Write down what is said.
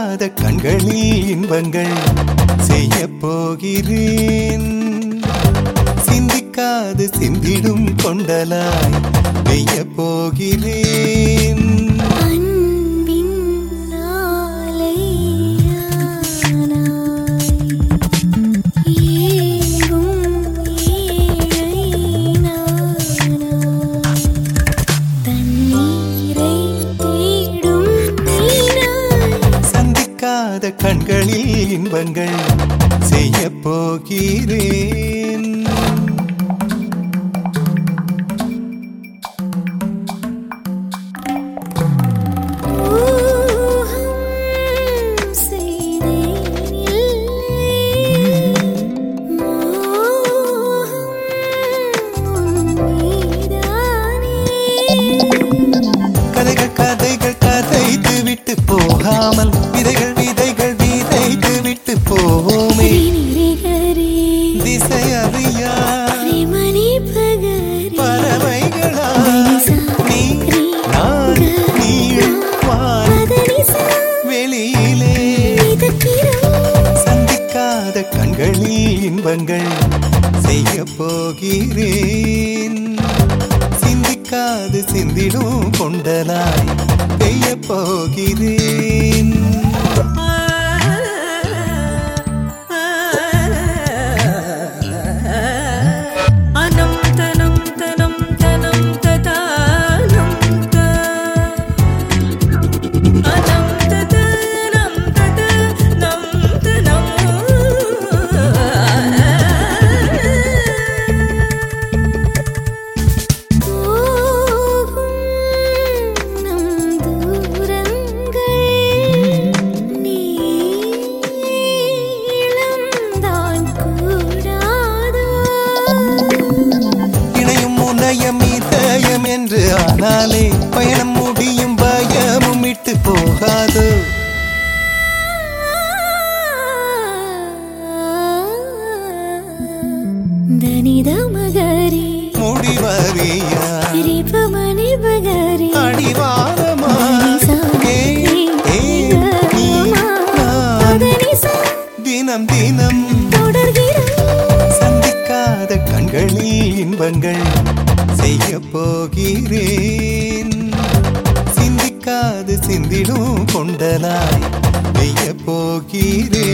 சிந்திக்காத கண்களில் இன்பங்கள் செய்ய போகிறேன் சிந்திக்காது சிந்திடும் கொண்டலாய் பெய்ய போகிறேன் அன்பின் ஆலையானாய் ஏங்கும் ஏழை நானாய் தண்ணீரை தேடும் நீனாய் சந்திக்காத கண்களில் இன்பங்கள் செய்ய போகிறேன் ஊகம் செய்தேன் இல்லை மோகம் உன்மீதானே கதைகள் கதைகள் கதைத்து விட்டு போகாமல் விதைகள் விதைகள் விதைத்து விட்டு போவோமே ரிரிகரி திசை அறியா ரிமணி பகரி பறவைகளா பனிசா நீ நான் நீள் வான் பதனிசா வெளியிலே மிதக்கிறோம் சந்திக்காத கண்களில் இன்பங்கள் செய்ய போகிறேன் சிந்திக்காது சிந்திடும் கொண்டலாய் பெய்ய போகிறேன் अनं तनं तनं तनं ततानं त अनं ततनं ततनं तनं போகும் நம் தூரங்கள் நீளம்தான் கூடாதோ இணையும் முனையம் இதயம் என்று ஆனாலே பயணம் முடியும் பயமும் விட்டு போகாது தனித மகரி முடிவறியா ரிபமணி பகரி அடிவாரமா ஏ, ஏ, நீ, நான் பதனிசா தினம் தினம் தொடர்கிறோம் சந்திக்காத கண்களில் இன்பங்கள் செய்ய போகிறேன் சிந்திக்காது சிந்திடும் கொண்டலாய் பெய்ய போகிறேன்